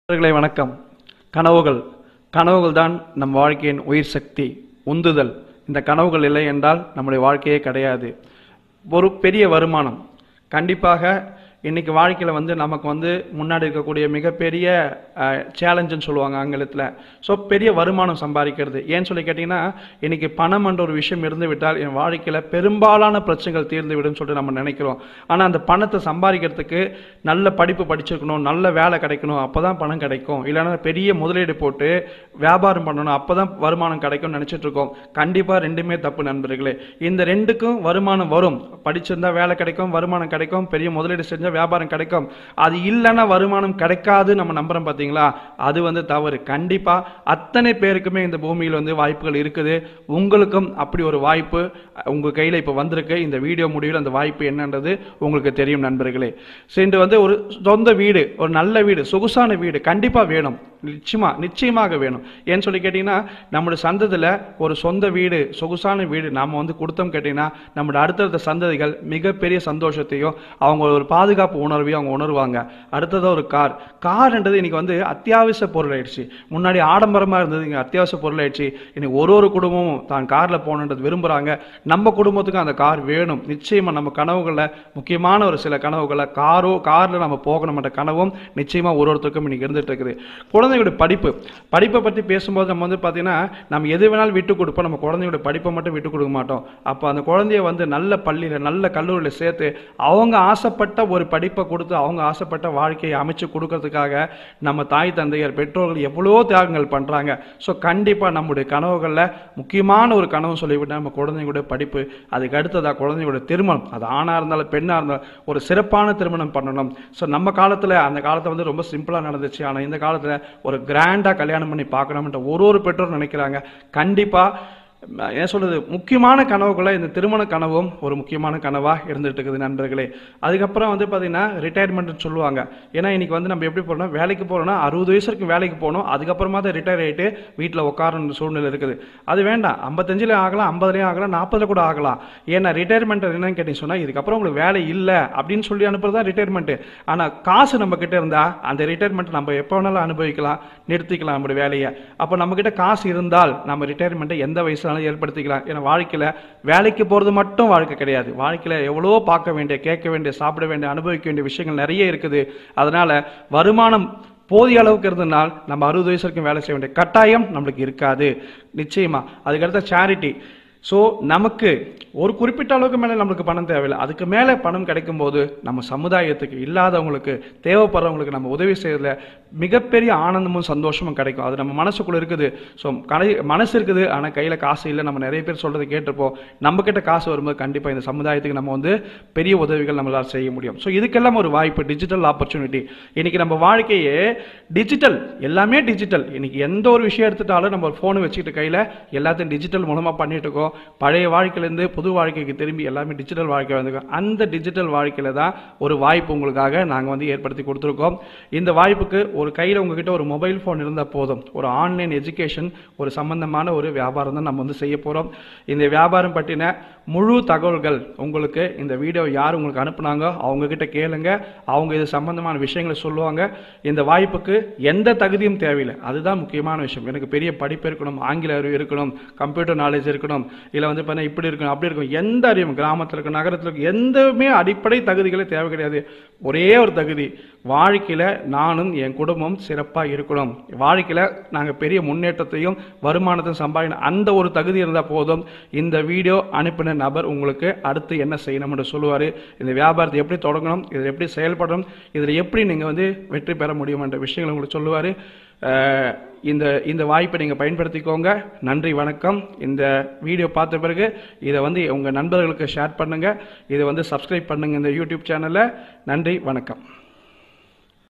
நண்பர்களே வணக்கம் கனவுகள் கனவுகள் தான் நம் வாழ்க்கையின் உயிர் சக்தி உந்துதல் இந்த கனவுகள் இல்லை என்றால் நம்முடைய வாழ்க்கையே கிடையாது ஒரு பெரிய வருமானம் கண்டிப்பாக இன்னைக்கு வாழ்க்கையில் வந்து நமக்கு வந்து முன்னாடி இருக்கக்கூடிய மிகப்பெரிய சேலஞ்சுன்னு சொல்லுவாங்க ஆங்கிலத்தில் ஸோ பெரிய வருமானம் சம்பாதிக்கிறது ஏன்னு சொல்லி கேட்டிங்கன்னா இன்னைக்கு பணம் என்ற ஒரு விஷயம் இருந்து விட்டால் என் வாழ்க்கையில் பெரும்பாலான பிரச்சனைகள் தீர்ந்து விடும்னு சொல்லிட்டு நம்ம நினைக்கிறோம் ஆனால் அந்த பணத்தை சம்பாதிக்கிறதுக்கு நல்ல படிப்பு படிச்சிருக்கணும் நல்ல வேலை கிடைக்கணும் அப்போ தான் பணம் கிடைக்கும் இல்லைன்னா பெரிய முதலீடு போட்டு வியாபாரம் பண்ணணும் அப்போ தான் வருமானம் கிடைக்கும்னு நினச்சிட்டு இருக்கோம் கண்டிப்பாக ரெண்டுமே தப்பு நண்பர்களே இந்த ரெண்டுக்கும் வருமானம் வரும் படிச்சிருந்தா வேலை கிடைக்கும் வருமானம் கிடைக்கும் பெரிய முதலீடு செஞ்சால் வியாபாரம் கிடைக்கும் அது இல்லைன்னா வருமானம் கிடைக்காது நம்ம நம்புறோம் பார்த்தீங்களா அது வந்து தவறு கண்டிப்பாக அத்தனை பேருக்குமே இந்த பூமியில் வந்து வாய்ப்புகள் இருக்குது உங்களுக்கும் அப்படி ஒரு வாய்ப்பு உங்கள் கையில் இப்போ வந்திருக்கு இந்த வீடியோ முடிவில் அந்த வாய்ப்பு என்னன்றது உங்களுக்கு தெரியும் நண்பர்களே சென்று வந்து ஒரு சொந்த வீடு ஒரு நல்ல வீடு சொகுசான வீடு கண்டிப்பாக வேணும் நிச்சயமா நிச்சயமாக வேணும் ஏன்னு சொல்லி கேட்டிங்கன்னா நம்முடைய சந்ததியில் ஒரு சொந்த வீடு சொகுசான வீடு நாம் வந்து கொடுத்தோம் கேட்டிங்கன்னா நம்முடைய அடுத்தடுத்த சந்ததிகள் மிகப்பெரிய சந்தோஷத்தையும் அவங்க ஒரு பாதுகாப்பு உணர்வையும் அவங்க உணர்வாங்க அடுத்ததாக ஒரு கார் கார்ன்றது இன்னைக்கு வந்து அத்தியாவசிய பொருள் ஆயிடுச்சு முன்னாடி ஆடம்பரமாக இருந்தது இங்கே அத்தியாவசிய பொருள் ஆயிடுச்சு இன்னைக்கு ஒரு ஒரு குடும்பமும் தான் காரில் போகணுன்றது விரும்புகிறாங்க நம்ம குடும்பத்துக்கும் அந்த கார் வேணும் நிச்சயமாக நம்ம கனவுகளில் முக்கியமான ஒரு சில கனவுகளை காரோ காரில் நம்ம போகணும்ன்ற கனவும் நிச்சயமாக ஒரு ஒருத்தருக்கும் இன்னைக்கு இருந்துட்டு இருக்குது குழந்தையோட படிப்பு படிப்பை பற்றி பேசும்போது நம்ம வந்து பார்த்தீங்கன்னா நம்ம எது வேணாலும் விட்டு கொடுப்போம் நம்ம குழந்தையோட படிப்பை மட்டும் விட்டு கொடுக்க மாட்டோம் அப்போ அந்த குழந்தைய வந்து நல்ல பள்ளியில் நல்ல கல்லூரியில் சேர்த்து அவங்க ஆசைப்பட்ட ஒரு படிப்பை கொடுத்து அவங்க ஆசைப்பட்ட வாழ்க்கையை அமைச்சு கொடுக்கறதுக்காக நம்ம தாய் தந்தையர் பெற்றோர்கள் எவ்வளோ தியாகங்கள் பண்ணுறாங்க ஸோ கண்டிப்பாக நம்முடைய கனவுகளில் முக்கியமான ஒரு கனவு சொல்லிவிட்டு நம்ம குழந்தைங்களோட படிப்பு அதுக்கு அடுத்ததாக குழந்தைங்களோட திருமணம் அது ஆணாக இருந்தாலும் பெண்ணாக இருந்தாலும் ஒரு சிறப்பான திருமணம் பண்ணணும் ஸோ நம்ம காலத்தில் அந்த காலத்தில் வந்து ரொம்ப சிம்பிளாக நடந்துச்சு ஆனால் இந்த காலத்தில் ஒரு கிராண்டாக கல்யாணம் பண்ணி பார்க்கணும்ன்ற ஒரு ஒரு பெற்றோர் நினைக்கிறாங்க கண்டிப்பாக என்ன சொல்றது முக்கியமான கனவுகளை இந்த திருமண கனவும் ஒரு முக்கியமான கனவாக இருந்துட்டு இருக்குது நண்பர்களே அதுக்கப்புறம் வந்து பார்த்தீங்கன்னா ரிட்டையர்மெண்ட்னு சொல்லுவாங்க ஏன்னா இன்னைக்கு வந்து நம்ம எப்படி போகிறோம்னா வேலைக்கு போகிறோம்னா அறுபது வயசு வரைக்கும் வேலைக்கு போகணும் அதுக்கப்புறமா தான் ரிட்டையர் ஆகிட்டு வீட்டில் உட்காரணும் சூழ்நிலை இருக்குது அது வேண்டாம் ஐம்பத்தஞ்சில் ஆகலாம் ஐம்பதுலேயும் ஆகலாம் நாற்பதுல கூட ஆகலாம் ஏன்னா ரிட்டையர்மெண்ட் என்னன்னு கேட்டீங்க சொன்னால் இதுக்கப்புறம் உங்களுக்கு வேலை இல்லை அப்படின்னு சொல்லி அனுப்புறது தான் ரிட்டையர்மெண்ட் ஆனால் காசு நம்ம கிட்ட இருந்தால் அந்த ரிட்டையர்மெண்ட் நம்ம எப்போ வேணாலும் அனுபவிக்கலாம் நிறுத்திக்கலாம் நம்மளுடைய வேலையை அப்போ நம்ம கிட்ட காசு இருந்தால் நம்ம ரிட்டையர்மெண்ட்டை எந்த வயசுல வேணாலும் ஏற்படுத்திக்கலாம் ஏன்னா வாழ்க்கையில் வேலைக்கு போகிறது மட்டும் வாழ்க்கை கிடையாது வாழ்க்கையில் எவ்வளோ பார்க்க வேண்டிய கேட்க வேண்டிய சாப்பிட வேண்டிய அனுபவிக்க வேண்டிய விஷயங்கள் நிறைய இருக்குது அதனால் வருமானம் போதிய அளவுக்கு இருந்ததுனால் நம்ம அறுபது வயசு வரைக்கும் வேலை செய்ய வேண்டிய கட்டாயம் நம்மளுக்கு இருக்காது நிச்சயமா அதுக்கடுத்த சேரிட்டி ஸோ நமக்கு ஒரு குறிப்பிட்ட அளவுக்கு மேலே நம்மளுக்கு பணம் தேவையில்லை அதுக்கு மேலே பணம் கிடைக்கும் போது நம்ம சமுதாயத்துக்கு இல்லாதவங்களுக்கு தேவைப்படுறவங்களுக்கு நம்ம உதவி செய்யறதுல மிகப்பெரிய ஆனந்தமும் சந்தோஷமும் கிடைக்கும் அது நம்ம மனசுக்குள்ள இருக்குது ஸோ கடை மனசு இருக்குது ஆனால் கையில் காசு இல்லை நம்ம நிறைய பேர் சொல்கிறத கேட்டிருப்போம் நம்ம கிட்ட காசு வரும்போது கண்டிப்பாக இந்த சமுதாயத்துக்கு நம்ம வந்து பெரிய உதவிகள் நம்மளால் செய்ய முடியும் ஸோ இதுக்கெல்லாம் ஒரு வாய்ப்பு டிஜிட்டல் ஆப்பர்ச்சுனிட்டி இன்னைக்கு நம்ம வாழ்க்கையே டிஜிட்டல் எல்லாமே டிஜிட்டல் இன்னைக்கு எந்த ஒரு விஷயம் எடுத்துட்டாலும் நம்ம ஒரு ஃபோனை வச்சுக்கிட்டு கையில் எல்லாத்தையும் டிஜிட்டல் மூலமாக பண்ணிட்டு இருக்கோம் பழைய வாழ்க்கையிலேருந்து புது வாழ்க்கைக்கு திரும்பி எல்லாமே டிஜிட்டல் வாழ்க்கை வந்திருக்கோம் அந்த டிஜிட்டல் வாழ்க்கையில் தான் ஒரு வாய்ப்பு உங்களுக்காக நாங்கள் வந்து ஏற்படுத்தி கொடுத்துருக்கோம் இந்த வாய்ப்புக்கு ஒரு கையில் உங்ககிட்ட ஒரு மொபைல் ஃபோன் இருந்தால் போதும் ஒரு ஆன்லைன் எஜுகேஷன் ஒரு சம்பந்தமான ஒரு வியாபாரம் தான் நம்ம வந்து செய்ய போகிறோம் இந்த வியாபாரம் பற்றின முழு தகவல்கள் உங்களுக்கு இந்த வீடியோ யார் உங்களுக்கு அனுப்புனாங்க அவங்க கிட்ட கேளுங்க அவங்க இது சம்பந்தமான விஷயங்களை சொல்லுவாங்க இந்த வாய்ப்புக்கு எந்த தகுதியும் தேவையில்லை அதுதான் முக்கியமான விஷயம் எனக்கு பெரிய படிப்பு இருக்கணும் ஆங்கில அறிவு இருக்கணும் கம்ப்யூட்டர் நாலேஜ் இருக்கணும் இல்லை வந்து பார்த்தா இப்படி இருக்கணும் அப்படி இருக்கும் எந்த அறிவும் கிராமத்தில் இருக்க நகரத்தில் இருக்க எந்தமே அடிப்படை தகுதிகளே தேவை கிடையாது ஒரே ஒரு தகுதி வாழ்க்கையில் நானும் என் குடும்பம் சிறப்பாக இருக்கணும் வாழ்க்கையில் நாங்கள் பெரிய முன்னேற்றத்தையும் வருமானத்தையும் சம்பாதிக்கணும் அந்த ஒரு தகுதி இருந்தால் போதும் இந்த வீடியோ அனுப்பின நபர் உங்களுக்கு அடுத்து என்ன செய்யணும்னு சொல்லுவார் இந்த வியாபாரத்தை எப்படி தொடங்கணும் இதில் எப்படி செயல்படணும் இதில் எப்படி நீங்கள் வந்து வெற்றி பெற முடியும் என்ற விஷயங்களை உங்களுக்கு சொல்லுவார் இந்த இந்த வாய்ப்பை நீங்கள் பயன்படுத்திக்கோங்க நன்றி வணக்கம் இந்த வீடியோ பார்த்த பிறகு இதை வந்து உங்கள் நண்பர்களுக்கு ஷேர் பண்ணுங்கள் இதை வந்து சப்ஸ்கிரைப் பண்ணுங்கள் இந்த யூடியூப் சேனலை நன்றி வணக்கம்